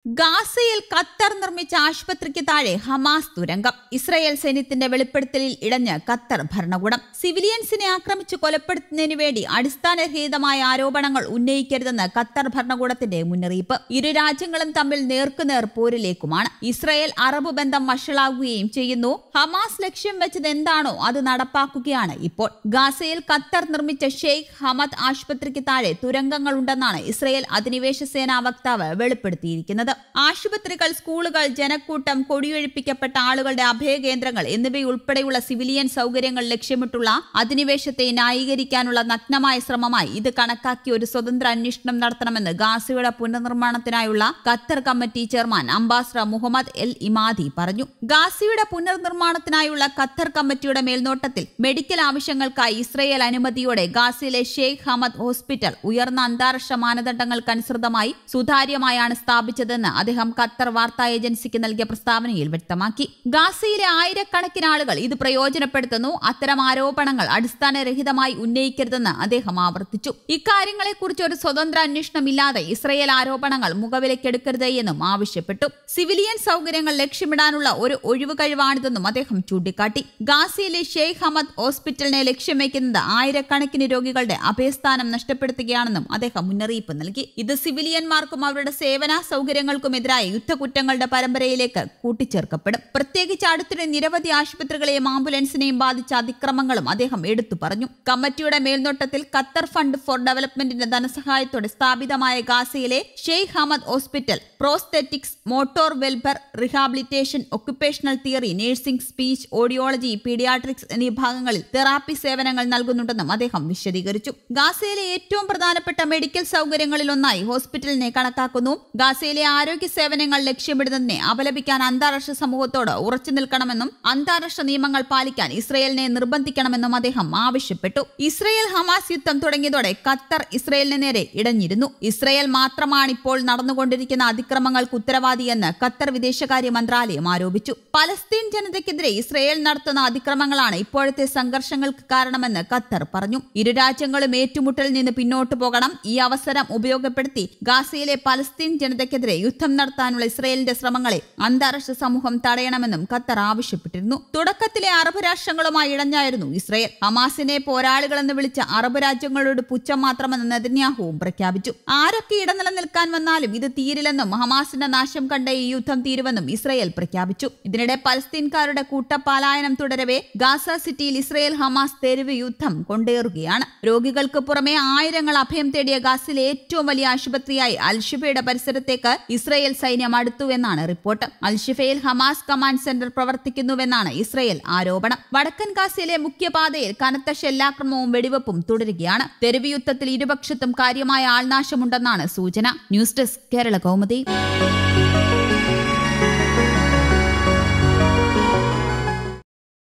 ഗാസയിൽ ഖത്തർ നിർമ്മിച്ച ആശുപത്രിക്ക് താഴെ ഹമാസ് തുരങ്കം ഇസ്രയേൽ സൈന്യത്തിന്റെ വെളിപ്പെടുത്തലിൽ ഇടഞ്ഞ് ഖത്തർ ഭരണകൂടം സിവിലിയൻസിനെ ആക്രമിച്ച് കൊലപ്പെടുത്തുന്നതിനു വേണ്ടി അടിസ്ഥാനരഹിതമായ ആരോപണങ്ങൾ ഉന്നയിക്കരുതെന്ന് ഖത്തർ ഭരണകൂടത്തിന്റെ മുന്നറിയിപ്പ് ഇരു രാജ്യങ്ങളും തമ്മിൽ നേർക്കുനേർ പോരിലേക്കുമാണ് ഇസ്രയേൽ അറബ് ബന്ധം വഷളാകുകയും ചെയ്യുന്നു ഹമാസ് ലക്ഷ്യം വെച്ചത് എന്താണോ അത് നടപ്പാക്കുകയാണ് ഇപ്പോൾ ഗാസയിൽ ഖത്തർ നിർമ്മിച്ച ഷെയ്ഖ് ഹമദ് ആശുപത്രിക്ക് താഴെ തുരങ്കങ്ങളുണ്ടെന്നാണ് ഇസ്രയേൽ അധിനിവേശ സേനാ വക്താവ് വെളിപ്പെടുത്തിയിരിക്കുന്നത് ആശുപത്രികൾ സ്കൂളുകൾ ജനക്കൂട്ടം കൊടിയൊഴിപ്പിക്കപ്പെട്ട ആളുകളുടെ അഭയകേന്ദ്രങ്ങൾ എന്നിവയുൾപ്പെടെയുള്ള സിവിലിയൻ സൗകര്യങ്ങൾ ലക്ഷ്യമിട്ടുള്ള അധിനിവേശത്തെ ന്യായീകരിക്കാനുള്ള നഗ്നമായ ശ്രമമായി ഇത് കണക്കാക്കി ഒരു സ്വതന്ത്ര അന്വേഷണം നടത്തണമെന്ന് ഗാസയുടെ പുനർനിർമ്മാണത്തിനായുള്ള Qatar committee chairman ambassador Mohammed El Emadi പറഞ്ഞു ഗാസയുടെ പുനർനിർമ്മാണത്തിനായുള്ള ഖത്തർ കമ്മിറ്റിയുടെ മേൽനോട്ടത്തിൽ മെഡിക്കൽ ആവശ്യങ്ങൾക്കായി ഇസ്രയേൽ അനുമതിയോടെ ഗാസയിലെ ഷെയ്ഖ് ഹമദ് ഹോസ്പിറ്റൽ ഉയർന്ന അന്താരാഷ്ട്ര മാനദണ്ഡങ്ങൾക്കനുസൃതമായി സുതാര്യമായാണ് സ്ഥാപിച്ചതെന്ന് അദ്ദേഹം ഖത്തർ വാർത്താ ഏജൻസിക്ക് നൽകിയ പ്രസ്താവനയിൽ വ്യക്തമാക്കി ഗാസയിലെ ആയിരക്കണക്കിന് ആളുകൾ ഇത് പ്രയോജനപ്പെടുത്തുന്നു അത്തരം ആരോപണങ്ങൾ അടിസ്ഥാനരഹിതമായി ഉന്നയിക്കരുതെന്ന് അദ്ദേഹം ആവർത്തിച്ചു ഇക്കാര്യങ്ങളെക്കുറിച്ച് ഒരു സ്വതന്ത്ര അന്വേഷണമില്ലാതെ ഇസ്രയേൽ ആരോപണങ്ങൾ മുഖവിലക്കെടുക്കരുത് എന്നും ആവശ്യപ്പെട്ടു സിവിലിയൻ സൗകര്യങ്ങൾ ലക്ഷ്യമിടാനുള്ള ഒരു ഒഴിവ് കഴിവാണിതെന്നും അദ്ദേഹം ചൂണ്ടിക്കാട്ടി ഗാസയിലെ ഷെയ്ഖ് ഹമദ് ഹോസ്പിറ്റലിനെ ലക്ഷ്യം വയ്ക്കുന്നത് ആയിരക്കണക്കിന് രോഗികളുടെ അഭയസ്ഥാനം നഷ്ടപ്പെടുത്തുകയാണെന്നും അദ്ദേഹം മുന്നറിയിപ്പ് നൽകി ഇത് സിവിലിയന്മാർക്കും അവരുടെ സേവന സൗകര്യങ്ങൾക്കുമെതിരായ യുദ്ധക്കുറ്റങ്ങളുടെ പരമ്പരയിലേക്ക് കൂട്ടിച്ചേർക്കപ്പെടും പ്രത്യേകിച്ച് അടുത്തിടെ നിരവധി ആശുപത്രികളെയും ആംബുലൻസിനെയും ബാധിച്ച അതിക്രമങ്ങളും അദ്ദേഹം എടുത്തു പറഞ്ഞു കമ്മിറ്റിയുടെ മേൽനോട്ടത്തിൽ ഖത്തർ ഫണ്ട് ഫോർ ഡെവലപ്മെന്റിന്റെ ധനസഹായത്തോടെ സ്ഥാപിതമായ ഗാസയിലെ Sheikh Hamad hospital prosthetics motor welfare rehabilitation occupational theory nursing speech audiology paediatrics എന്നീ ഭാഗങ്ങളിൽ തെറാപ്പി സേവനങ്ങൾ നൽകുന്നുണ്ടെന്നും അദ്ദേഹം വിശദീകരിച്ചു ഗാസയിലെ ഏറ്റവും പ്രധാനപ്പെട്ട മെഡിക്കൽ സൗകര്യങ്ങളിൽ ഒന്നായി ഹോസ്പിറ്റലിനെ കണക്കാക്കുന്നു ഗാസയിലെ ആരോഗ്യ സേവനങ്ങൾ ലക്ഷ്യമിടുന്നതിനെ അപലപിക്കാൻ അന്താരാഷ്ട്ര സമൂഹത്തോട് ഉറച്ചു നിൽക്കണമെന്നും അന്താരാഷ്ട്ര നിയമങ്ങൾ പാലിക്കാൻ ഇസ്രയേലിനെ നിർബന്ധിക്കണമെന്നും അദ്ദേഹം ആവശ്യപ്പെട്ടു ഇസ്രയേൽ ഹമാസ് യുദ്ധം തുടങ്ങിയതോടെ ഖത്തർ ഇസ്രയേലിന് നേരെ ഇടഞ്ഞിരുന്നു ഇസ്രയേൽ മാത്രമാണ് ഇപ്പോൾ നടന്നുകൊണ്ടിരിക്കുന്ന അതിക്രമങ്ങൾക്ക് ഉത്തരവാദിയെന്ന് ഖത്തർ വിദേശകാര്യ മന്ത്രാലയം ആരോപിച്ചു പലസ്തീൻ ജനതയ്ക്കെതിരെ ഇസ്രയേൽ നടത്തുന്ന അതിക്രമങ്ങളാണ് ഇപ്പോഴത്തെ സംഘർഷങ്ങൾക്ക് കാരണമെന്ന് ഖത്തർ പറഞ്ഞു ഇരു രാജ്യങ്ങളും ഏറ്റുമുട്ടലിൽ നിന്ന് പിന്നോട്ടു പോകണം ഈ അവസരം ഉപയോഗപ്പെടുത്തി ഗാസയിലെ പലസ്തീൻ ജനതയ്ക്കെതിരെ യുദ്ധം നടത്താനുള്ള ഇസ്രയേലിന്റെ ശ്രമങ്ങളെ അന്താരാഷ്ട്ര സമൂഹം തടയണമെന്നും ഖത്തർ ആവശ്യപ്പെട്ടിരുന്നു തുടക്കത്തിലെ അറബ് രാഷ്ട്രങ്ങളുമായി ഇടഞ്ഞായിരുന്നു ഇസ്രയേൽ ഹമാസിനെ പോരാളികളെന്ന് വിളിച്ച അറബ് രാജ്യങ്ങളോട് പുച്ഛം മാത്രമെന്ന് നെതന്യാഹുവും പ്രഖ്യാപിച്ചു ആരൊക്കെ ഇടനില നിൽക്കാൻ വന്നാലും ഇത് തീരില്ലെന്നും ഹമാസിന്റെ നാശം കണ്ട ഈ യുദ്ധം തീരുമെന്നും ഇസ്രയേൽ പ്രഖ്യാപിച്ചു ഇതിനിടെ പലസ്തീൻകാരുടെ കൂട്ടപ്പാലായനം തുടരവെ ഗാസ സിറ്റിയിൽ ഇസ്രയേൽ ഹമാസ് തെരുവ് യുദ്ധം കൊണ്ടേറുകയാണ് രോഗികൾക്ക് പുറമെ ആയിരങ്ങൾ അഭയം തേടിയ ഗാസിലെ ഏറ്റവും വലിയ ആശുപത്രിയായി അൽഷിഫയുടെ പരിസരത്തേക്ക് ഇസ്രയേൽ സൈന്യം അടുത്തുവെന്നാണ് റിപ്പോർട്ട് അൽഷിഫയിൽ ഹമാസ് കമാൻഡ് സെന്റർ പ്രവർത്തിക്കുന്നുവെന്നാണ് ഇസ്രയേൽ ആരോപണം വടക്കൻ ഗാസയിലെ മുഖ്യപാതയിൽ കനത്ത ഷെല്ലാക്രമണവും വെടിവെപ്പും തുടരുകയാണ് തെരുവ് യുദ്ധത്തിൽ ഇരുപക്ഷത്തും കാര്യമായ ആൾനാശമുണ്ടെന്നാണ് സൂചന ന്യൂസ് ഡെസ്ക് കേരള കൗമുദി